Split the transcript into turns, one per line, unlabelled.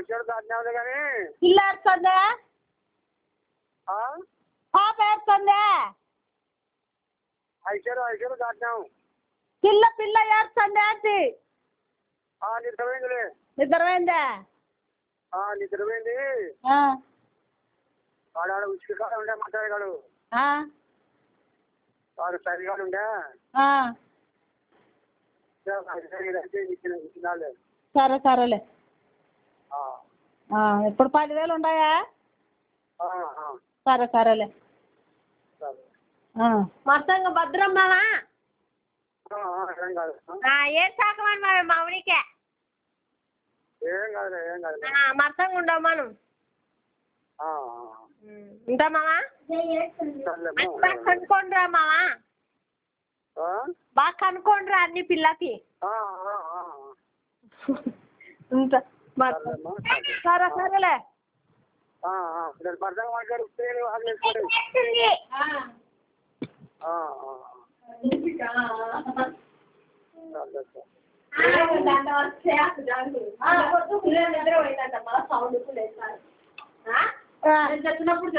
ఐశ్వర్య దాటినావులే కానీ
పిల్ల ఏడుస్తుందా
ఆ?
పాప ఏడుస్తుందా
ఐశ్వర్య ఐశ్వర్య దాటినావు
పిల్ల పిల్ల ఏడుస్తుందా ఆంటీ
ఆ, నిద్రపోయిందిలే
నిద్రపోయిందా
ఆ, నిద్రపోయింది
ఆ,
వాడు ఆడ ఉచిత కాడ ఉండే మాట్లాడగాడు
ఆ,
వాడు సరిగా ఉండే
ఆ.
అయితే ఇచ్చిన ఇచ్చినాలే
సరే సరేలే
ఆ,
ఆ, ఇప్పుడు పదివేలు ఉన్నాయా
ఆ, ఆ,
సరే సరేలే
సరే
ఆ.
మొత్తంగా భద్రం మావా
ఆ, ఆ, ఏం కాదు ఆ,
ఏ సాకమని మరి మామిడికే
ఏం కాదులే ఏం కాదులే
మొత్తంగా ఉండవు మనం
ఆ, ఆ,
ఉంటా మావా
సర్లేమ్మా.
బాగా కనుక్కోండి రా మావా
ఆ?
బాగా కనుక్కోండి రా అన్ని పిల్లకి
ఆ, ఆ, ఆ,
ఉంటా
సర్లేమ్మా, సర్లే.
సరే సరేలే
ఆ, ఆ, నేను భర్తగా మాట్లాడు పేరు వాళ్ళు వేసుకోండి. ఆ, ఆ, ఆ. సర్లే, సర్లే.
నిద్ర పోయిందంట మళ్ళీ సౌండ్
ఆ.
చచ్చినప్పుడు